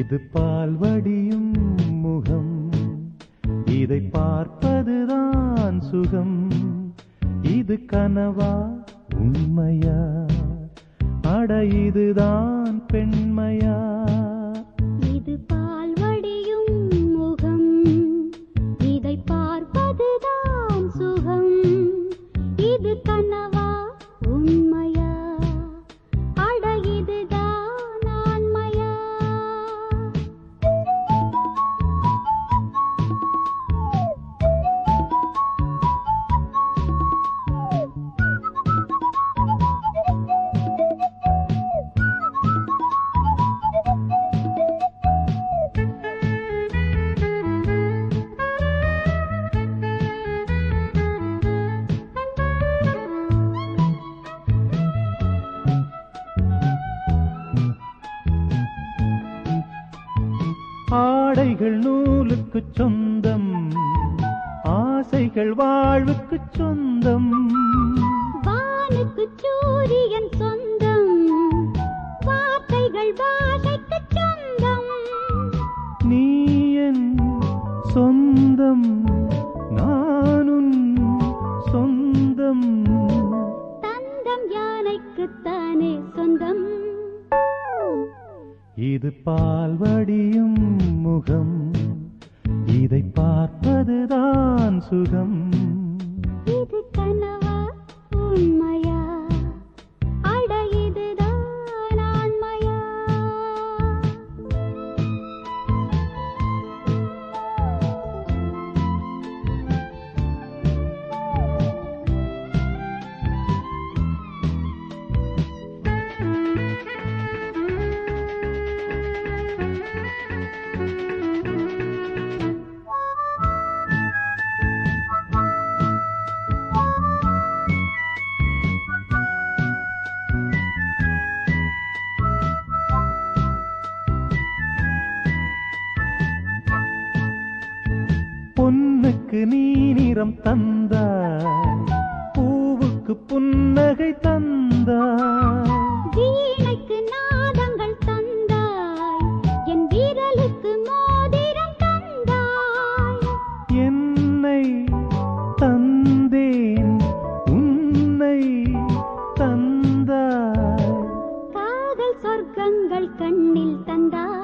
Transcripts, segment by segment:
இது பால் வடியும் முகம் இதை பார்ப்பதுதான் சுகம் இது கனவா உண்மையா அட இதுதான் பெண்மையா இது பால் வடியும் முகம் இதை பார்ப்பதுதான் சுகம் இது கனவா உண்மையா அட இதுதான் ஆண்மையா ஆடைகள் நூலுக்கு சொந்தம் ஆசைகள் வாழ்வுக்கு சொந்தம் வானுக்கு சூரியன் சொந்தம் வார்த்தைகள் பாஷைக்கு சொந்தம் நீ என் சொந்தம் நானும் சொந்தம் தந்தம் யானைக்குத்தானே சொந்தம் இது பால் வடியும் முகம் இதை பார்ப்பதுதான் சுகம் இது கனவா உண்மையா அட இதுதான் ஆண்மையா பொன்னுக்கு நீ நிறம் தந்தாய் பூவுக்கு புன்னகை தந்தாய் வீணைக்கு நாதங்கள் தந்தாய் என் வீரலுக்கு மோதிரம் தந்தாய் என்னை தந்தேன் உன்னை தந்தாய் காதல் சொர்க்கங்கள் கண்ணில் தந்தாய்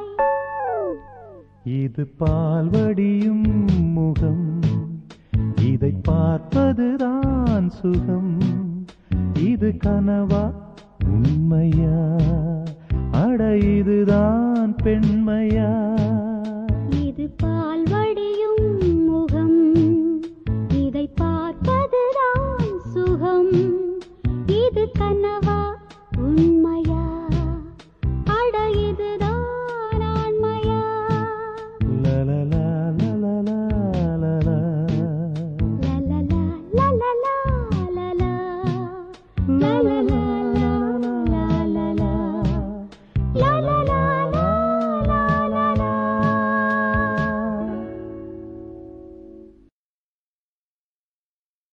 இது பால் வடியும் முகம் இதை பார்ப்பதுதான் சுகம் இது கனவா உண்மையா அட இதுதான் பெண்மையா